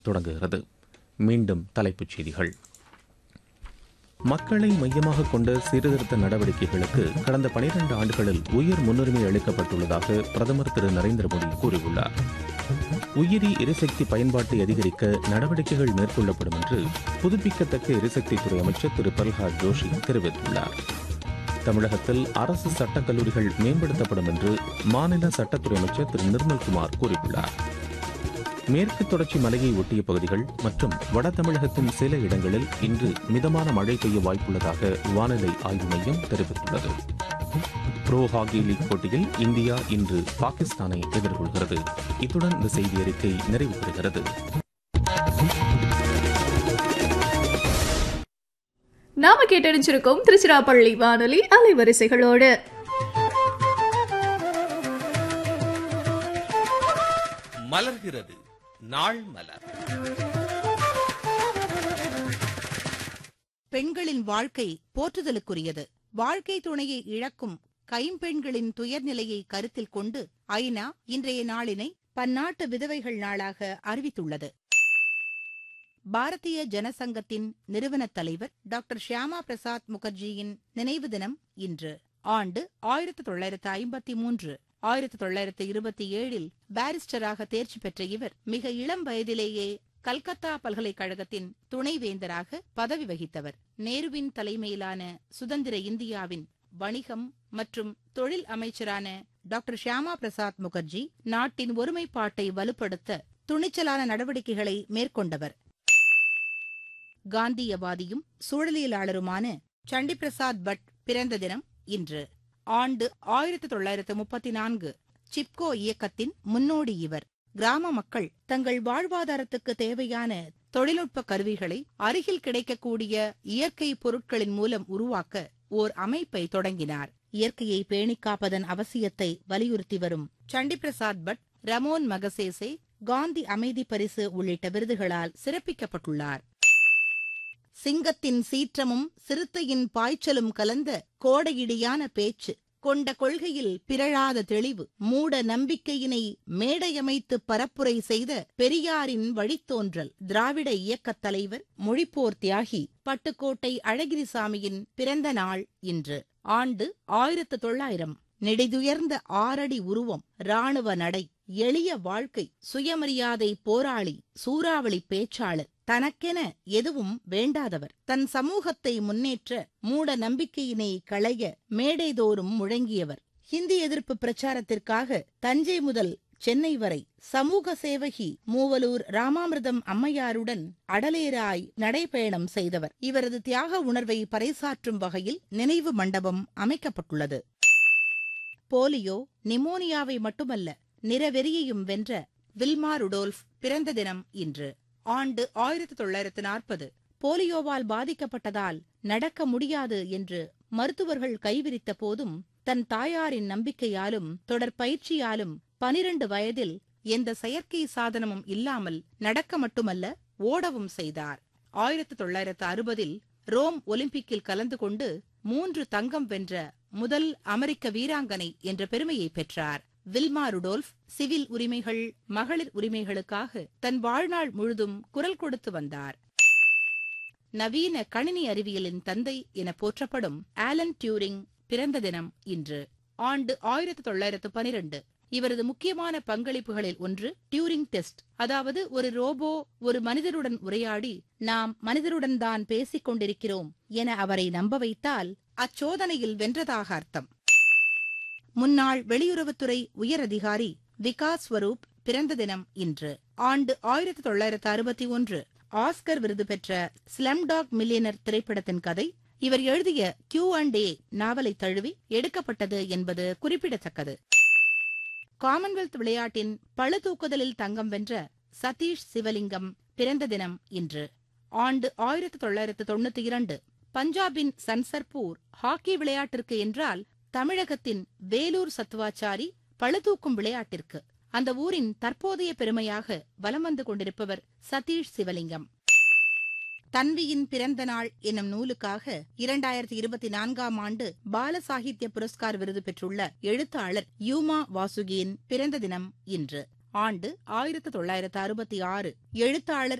தொடங்குகிறது மீண்டும் தலைப்புச் செய்திகள் மக்களை மையமாக கொண்ட சீர்திருத்த நடவடிக்கைகளுக்கு கடந்த பனிரெண்டு ஆண்டுகளில் உயர் முன்னுரிமை அளிக்கப்பட்டுள்ளதாக பிரதமர் திரு நரேந்திர மோடி கூறியுள்ளார் உயிரி எரிசக்தி பயன்பாட்டை அதிகரிக்க நடவடிக்கைகள் மேற்கொள்ளப்படும் என்று புதுப்பிக்கத்தக்க எரிசக்தித்துறை அமைச்சர் திரு பிரல்ஹாத் ஜோஷி தெரிவித்துள்ளார் தமிழகத்தில் அரசு சட்டக் கல்லூரிகள் மேம்படுத்தப்படும் என்று மாநில சட்டத்துறை அமைச்சர் திரு நிர்மல்குமார் கூறியுள்ளார் மேற்கு தொடர்ச்சி மலையை ஒட்டிய பகுதிகள் மற்றும் வட தமிழகத்தின் சில இடங்களில் இன்று மிதமான மழை பெய்ய வாய்ப்புள்ளதாக வானிலை ஆய்வு மையம் தெரிவித்துள்ளது ப்ரோ ஹாக்கி லீக் போட்டியில் இந்தியா இன்று பாகிஸ்தானை எதிர்கொள்கிறது இத்துடன் இந்த செய்தி அறிக்கை நிறைவு பெறுகிறது நாம கேட்டறிஞ்சிருக்கோம் திருச்சிராப்பள்ளி வானொலி அலைவரிசைகளோடு மலர்கிறது நாள் மலர் பெண்களின் வாழ்க்கை போற்றுதலுக்குரியது வாழ்க்கை துணையை இழக்கும் கைம்பெண்களின் துயர்நிலையை கருத்தில் கொண்டு ஐநா இன்றைய நாளினை பன்னாட்டு விதவைகள் நாளாக அறிவித்துள்ளது பாரதிய ஜனசங்கத்தின் நிறுவனத் தலைவர் டாக்டர் ஷியாமா பிரசாத் முகர்ஜியின் நினைவு தினம் இன்று ஆண்டு ஆயிரத்து தொள்ளாயிரத்து ஐம்பத்தி மூன்று ஆயிரத்து தொள்ளாயிரத்து இருபத்தி ஏழில் பாரிஸ்டராக தேர்ச்சி பெற்ற இவர் மிக இளம் வயதிலேயே கல்கத்தா பல்கலைக்கழகத்தின் துணைவேந்தராக பதவி வகித்தவர் நேருவின் தலைமையிலான சுதந்திர இந்தியாவின் வணிகம் மற்றும் தொழில் அமைச்சரான டாக்டர் ஷியாமா பிரசாத் முகர்ஜி நாட்டின் ஒருமைப்பாட்டை வலுப்படுத்த துணிச்சலான நடவடிக்கைகளை மேற்கொண்டவர் காந்தியவாதியும் சூழலியலாளருமான சண்டி பிரசாத் பட் பிறந்த தினம் இன்று ஆண்டு ஆயிரத்து தொள்ளாயிரத்து முப்பத்தி நான்கு சிப்கோ இயக்கத்தின் முன்னோடி இவர் கிராம மக்கள் தங்கள் வாழ்வாதாரத்துக்கு தேவையான தொழில்நுட்ப கருவிகளை அருகில் கிடைக்கக்கூடிய இயற்கை பொருட்களின் மூலம் உருவாக்க ஓர் அமைப்பை தொடங்கினார் இயற்கையை பேணிக் காப்பதன் அவசியத்தை வலியுறுத்தி வரும் சண்டி பிரசாத் பட் ரமோன் மகசேசே காந்தி அமைதி பரிசு உள்ளிட்ட விருதுகளால் சிறப்பிக்கப்பட்டுள்ளார் சிங்கத்தின் சீற்றமும் சிறுத்தையின் பாய்ச்சலும் கலந்த கோடையிடியான பேச்சு கொண்ட கொள்கையில் பிறழாத தெளிவு மூட நம்பிக்கையினை மேடையமைத்து பரப்புரை செய்த பெரியாரின் வழித்தோன்றல் திராவிட இயக்கத் தலைவர் மொழிப்போர் தியாகி பட்டுக்கோட்டை அழகிரிசாமியின் பிறந்த நாள் இன்று ஆண்டு ஆயிரத்து தொள்ளாயிரம் நெடிதுயர்ந்த ஆறடி உருவம் ராணுவ நடை எளிய வாழ்க்கை சுயமரியாதை போராளி சூறாவளி பேச்சாளர் தனக்கென எதுவும் வேண்டாதவர் தன் சமூகத்தை முன்னேற்ற மூட நம்பிக்கையினை களைய மேடைதோறும் முழங்கியவர் ஹிந்தி எதிர்ப்பு பிரச்சாரத்திற்காக தஞ்சை முதல் சென்னை வரை சமூக சேவகி மூவலூர் ராமாமிர்தம் அம்மையாருடன் அடலேராய் நடைபயணம் செய்தவர் இவரது தியாக உணர்வை பறைசாற்றும் வகையில் நினைவு மண்டபம் அமைக்கப்பட்டுள்ளது போலியோ நிமோனியாவை மட்டுமல்ல நிறவெறியையும் வென்ற வில்மா ருடோல்ஃப் பிறந்த தினம் இன்று ஆண்டு ஆயிரத்து தொள்ளாயிரத்து நாற்பது போலியோவால் பாதிக்கப்பட்டதால் நடக்க முடியாது என்று மருத்துவர்கள் கைவிரித்த போதும் தன் தாயாரின் நம்பிக்கையாலும் தொடர் பயிற்சியாலும் பனிரண்டு வயதில் எந்த செயற்கை சாதனமும் இல்லாமல் நடக்க மட்டுமல்ல ஓடவும் செய்தார் ஆயிரத்து தொள்ளாயிரத்து அறுபதில் ரோம் ஒலிம்பிக்கில் கலந்து கொண்டு மூன்று தங்கம் வென்ற முதல் அமெரிக்க வீராங்கனை என்ற பெருமையை பெற்றார் வில்மா ருடோல்ஃப் சிவில் உரிமைகள் மகளிர் உரிமைகளுக்காக தன் வாழ்நாள் முழுதும் குரல் கொடுத்து வந்தார் நவீன கணினி அறிவியலின் தந்தை என போற்றப்படும் ஆலன் டியூரிங் பிறந்த தினம் இன்று ஆண்டு ஆயிரத்து தொள்ளாயிரத்து பனிரெண்டு இவரது முக்கியமான பங்களிப்புகளில் ஒன்று டியூரிங் டெஸ்ட் அதாவது ஒரு ரோபோ ஒரு மனிதருடன் உரையாடி நாம் மனிதருடன் தான் பேசிக் கொண்டிருக்கிறோம் என அவரை நம்ப வைத்தால் அச்சோதனையில் வென்றதாக அர்த்தம் முன்னாள் வெளியுறவுத்துறை உயர் அதிகாரி விகாஸ் ஸ்வரூப் பிறந்த தினம் இன்று ஆண்டு ஆயிரத்தி தொள்ளாயிரத்து அறுபத்தி ஒன்று ஆஸ்கர் விருது பெற்ற ஸ்லம்டாக் மில்லியனர் திரைப்படத்தின் கதை இவர் எழுதிய கியூ அண்ட் ஏ நாவலை தழுவி எடுக்கப்பட்டது என்பது குறிப்பிடத்தக்கது காமன்வெல்த் விளையாட்டின் பளு தூக்குதலில் தங்கம் வென்ற சதீஷ் சிவலிங்கம் பிறந்த தினம் இன்று ஆண்டு ஆயிரத்தி தொள்ளாயிரத்து தொண்ணூத்தி இரண்டு பஞ்சாபின் சன்சர்பூர் ஹாக்கி விளையாட்டிற்கு என்றால் தமிழகத்தின் வேலூர் சத்துவாச்சாரி பளுதூக்கும் விளையாட்டிற்கு அந்த ஊரின் தற்போதைய பெருமையாக வலம் வந்து கொண்டிருப்பவர் சதீஷ் சிவலிங்கம் தன்வியின் பிறந்த நாள் என்னும் நூலுக்காக இரண்டாயிரத்தி இருபத்தி நான்காம் ஆண்டு பால சாகித்ய புரஸ்கார் விருது பெற்றுள்ள எழுத்தாளர் யூமா வாசுகியின் பிறந்த தினம் இன்று ஆண்டு ஆயிரத்து தொள்ளாயிரத்து அறுபத்தி ஆறு எழுத்தாளர்